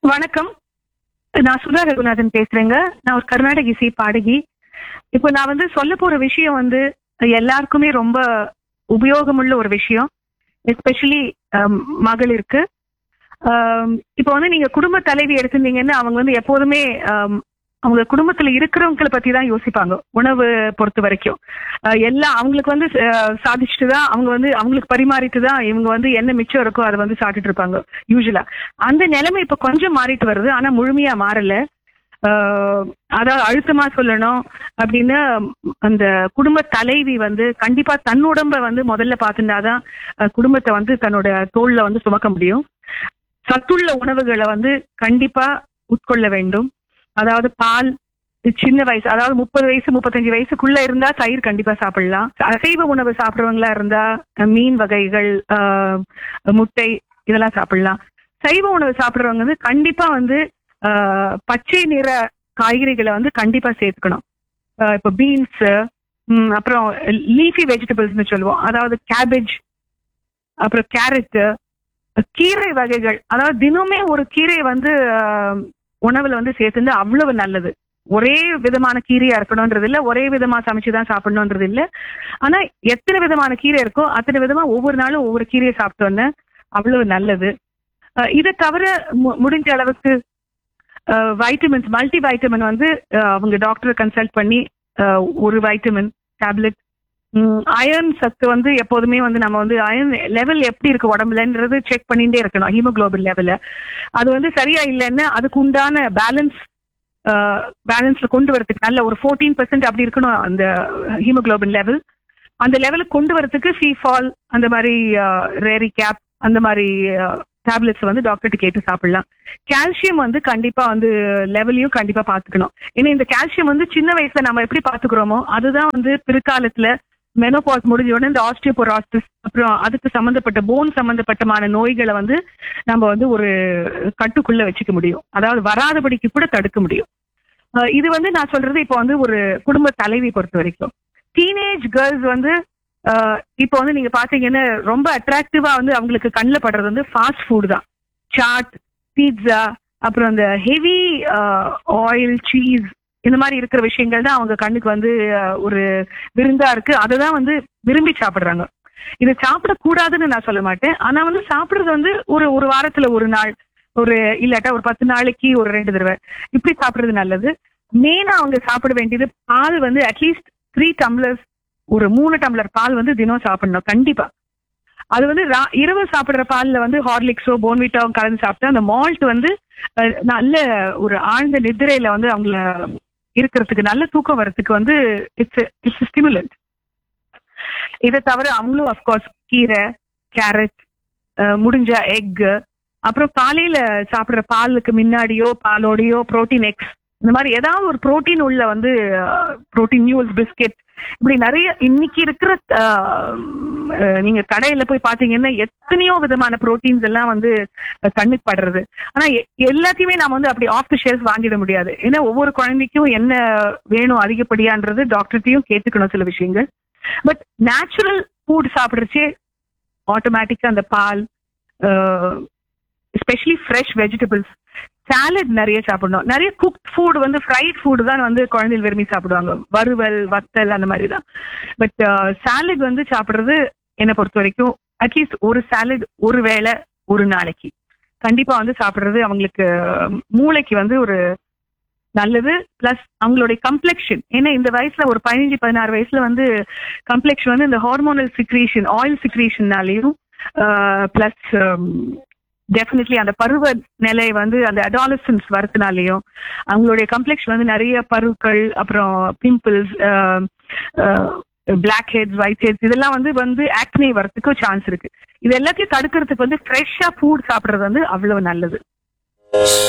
வணக்கம் நான் சுதா ரகுநாதன் பேசுறேங்க நான் ஒரு கர்நாடக இசை பாடகி இப்போ நான் வந்து சொல்ல போற விஷயம் வந்து எல்லாருக்குமே ரொம்ப உபயோகமுள்ள ஒரு விஷயம் எஸ்பெஷலி மகளிருக்கு ஆம், இப்போ வந்து நீங்க குடும்ப தலைவி எடுத்திருந்தீங்கன்னா அவங்க வந்து எப்போதுமே ஆம், அவங்க குடும்பத்துல இருக்கிறவங்களை பத்தி தான் யோசிப்பாங்க உணவு பொறுத்த வரைக்கும் அஹ், எல்லாம் அவங்களுக்கு வந்து அஹ், சாதிச்சுட்டு தான் அவங்க வந்து அவங்களுக்கு பரிமாறிட்டு தான் இவங்க வந்து என்ன மிச்சம் இருக்கோ அதை வந்து சாப்பிட்டுட்டு இருப்பாங்க யூஸ்வலா அந்த நிலைமை இப்ப கொஞ்சம் மாறிட்டு வருது ஆனா முழுமையா மாறல ஆஹ் அதாவது அழுத்தமா சொல்லணும் அப்படின்னு அந்த குடும்ப தலைவி வந்து கண்டிப்பா தன் உடம்ப வந்து முதல்ல பார்த்துட்டாதான் அஹ், குடும்பத்தை வந்து தன்னோட தோல்ல வந்து சுமக்க முடியும் சத்துள்ள உணவுகளை வந்து கண்டிப்பா உட்கொள்ள வேண்டும் அதாவது பால் சின்ன வயசு அதாவது முப்பது வயசு முப்பத்தஞ்சு வயசுக்குள்ள இருந்தா தயிர் கண்டிப்பா சாப்பிடலாம் அசைவ உணவு சாப்பிடுறவங்களா இருந்தா அஹ், மீன் வகைகள் ஆஹ், முட்டை இதெல்லாம் சாப்பிடலாம் சைவ உணவு சாப்பிடுறவங்க வந்து கண்டிப்பா வந்து ஆஹ், பச்சை நிற காய்கறிகளை வந்து கண்டிப்பா சேர்த்துக்கணும் ஆஹ், இப்போ பீன்ஸ் அப்புறம் லீஃபி வெஜிடபிள்ஸ்னு சொல்லுவோம் அதாவது கேபேஜ் அப்புறம் கேரட் கீரை வகைகள் அதாவது தினமே ஒரு கீரை வந்து ஆஹ், உணவுல வந்து சேர்த்துந்து அவ்வளவு நல்லது ஒரே விதமான கீரையா இருக்கணும்ன்றது இல்ல ஒரே விதமா சமைச்சுதான் சாப்பிடணும்ன்றது இல்ல ஆனா எத்தனை விதமான கீரை இருக்கோ அத்தனை விதமா ஒவ்வொரு நாளும் ஒவ்வொரு கீரையை சாப்பிட்டு வந்தேன் அவ்வளவு நல்லது அஹ் இதை தவிர மு- முடிஞ்ச அளவுக்கு வைட்டமின்ஸ் மல்டி வைட்டமின் வந்து அஹ், அவங்க டாக்டரை கன்சல்ட் பண்ணி அஹ், ஒரு வைட்டமின் டேப்லெட் அயர்ன் சத்து வந்து எப்போதுமே வந்து நம்ம வந்து அயர்ன் லெவல் எப்படி இருக்கு உடம்புலன்றது செக் பண்ணிட்டே இருக்கணும் ஹீமோகுளோபின் லெவல அது வந்து சரியா இல்லைன்னு அதுக்கு உண்டான பேலன்ஸ் பேலன்ஸ்ல கொண்டு வரதுக்கு நல்ல ஒரு ஃபோர்டீன் பர்சன்ட் அப்படி இருக்கணும் அந்த ஹீமோகுளோபின் லெவல் அந்த லெவலுக்கு கொண்டு வரதுக்கு ஃபீஃபால் அந்த மாதிரி ரேரி கேப் அந்த மாதிரி டேப்லெட்ஸ் வந்து டாக்டர்கிட்ட கேட்டு சாப்பிடலாம் கால்சியம் வந்து கண்டிப்பா வந்து லெவலையும் கண்டிப்பா பாத்துக்கணும் ஏன்னா இந்த கால்சியம் வந்து சின்ன வயசுல நம்ம எப்படி பாத்துக்கிறோமோ அதுதான் வந்து பிற்காலத்துல மெனோபாஸ் முடிஞ்ச உடனே இந்த ஆஸ்டியோபோராஸ்டிஸ் அப்புறம் அதுக்கு சம்பந்தப்பட்ட போன் சம்பந்தப்பட்டமான நோய்களை வந்து நம்ம வந்து ஒரு கட்டுக்குள்ள வச்சுக்க முடியும் அதாவது வராதபடிக்கு கூட தடுக்க முடியும் அஹ் இது வந்து நான் சொல்றது இப்போ வந்து ஒரு குடும்ப தலைவி பொறுத்த வரைக்கும் டீனேஜ் கேர்ள்ஸ் வந்து அஹ் இப்போ வந்து நீங்க பாத்தீங்கன்னா ரொம்ப அட்ராக்டிவா வந்து அவங்களுக்கு கண்ணில் படுறது வந்து ஃபாஸ்ட் ஃபுட் தான் சாட் பீட்சா அப்புறம் இந்த ஹெவி ஆயில் சீஸ் இந்த மாதிரி இருக்கிற விஷயங்கள் தான் அவங்க கண்ணுக்கு வந்து அஹ், ஒரு விருந்தா இருக்கு அதை தான் வந்து விரும்பி சாப்பிடுறாங்க இது சாப்பிடக்கூடாதுன்னு நான் சொல்ல மாட்டேன் ஆனா வந்து சாப்பிடுறது வந்து ஒரு ஒரு வாரத்துல ஒரு நாள் ஒரு இல்லாட்டா ஒரு பத்து நாளைக்கு ஒரு ரெண்டு தடவை இப்படி சாப்பிடுறது நல்லது மெயினா அவங்க சாப்பிட வேண்டியது பால் வந்து அட்லீஸ்ட் த்ரீ டம்ளர்ஸ் ஒரு மூணு டம்ளர் பால் வந்து தினம் சாப்பிடணும் கண்டிப்பா அது வந்து ரா- இரவு சாப்பிடுற பால்ல வந்து ஹார்லிக்ஸோ போன்விட்டாவோ கலந்து சாப்பிட்டா அந்த மால்ட் வந்து அஹ், நல்ல ஒரு ஆழ்ந்த நிதிரையில வந்து அவங்கள இருக்கிறதுக்கு நல்ல தூக்கம் வர்றதுக்கு வந்து இட்ஸ் இட்ஸ் ஸ்டிமுலண்ட் இதை தவிர அவங்களும் அஃப்கோர்ஸ் கீரை கேரட் முடிஞ்ச எக் அப்புறம் காலையில சாப்பிடுற பாலுக்கு முன்னாடியோ பாலோடையோ புரோட்டீன் எக்ஸ் இந்த மாதிரி ஏதாவது ஒரு புரோட்டீன் உள்ள வந்து புரோட்டீன் நியூஸ் பிஸ்கெட் இப்படி நிறைய இன்னைக்கு இருக்கிற அஹ், அஹ், நீங்க கடையில போய் பாத்தீங்கன்னா எத்தனையோ விதமான புரோட்டீன்ஸ் எல்லாம் வந்து அஹ், கண்ணுக்கு படுறது ஆனா எ- எல்லாத்தையுமே நாம வந்து அப்படி ஆஃப் த ஷெல்ஃப் வாங்கிட முடியாது ஏன்னா ஒவ்வொரு குழந்தைக்கும் என்ன வேணும் அதிகப்படியான்றது டாக்டர்கிட்டயும் கேட்டுக்கணும் சில விஷயங்கள் பட் நேச்சுரல் ஃபுட் சாப்பிடுறச்சே ஆட்டோமேட்டிக்கா அந்த பால் எஸ்பெஷலி ஃப்ரெஷ் வெஜிடபிள்ஸ் சாலட் நிறைய சாப்பிடணும் நிறைய குக் ஃபுட் வந்து ஃப்ரைட் ஃபுட் தான் வந்து குழந்தைகள் விரும்பி சாப்பிடுவாங்க வறுவல் வத்தல் அந்த மாதிரி தான் பட் சாலட் வந்து சாப்பிடுறது என்னை பொறுத்த வரைக்கும் அட்லீஸ்ட் ஒரு சாலட் ஒரு வேளை ஒரு நாளைக்கு கண்டிப்பா வந்து சாப்பிடுறது அவங்களுக்கு அஹ், மூளைக்கு வந்து ஒரு நல்லது பிளஸ் அவங்களுடைய கம்ப்ளெக்ஷன் ஏன்னா இந்த வயசுல ஒரு பதினஞ்சு பதினாறு வயசுல வந்து கம்ப்ளெக்ஷன் வந்து இந்த ஹார்மோனல் சிக்ரீஷன் ஆயில் சிக்ரீஷன்னாலையும் பிளஸ் டெஃபினெட்லி அந்த பருவ நிலை வந்து அந்த அடாலசன்ஸ் வரதுனாலையும் அவங்களுடைய கம்ப்ளெக்ஷன் வந்து நிறைய பருக்கள் அப்புறம் pimples blackheads whiteheads இதெல்லாம் வந்து வந்து ஆக்னே வரதுக்கு சான்ஸ் இருக்கு இது எல்லாத்தையும் தடுக்கிறதுக்கு வந்து ஃப்ரெஷ்ஷா ஃபுட் சாப்பிடுறது வந்து அவ்வளவு நல்லது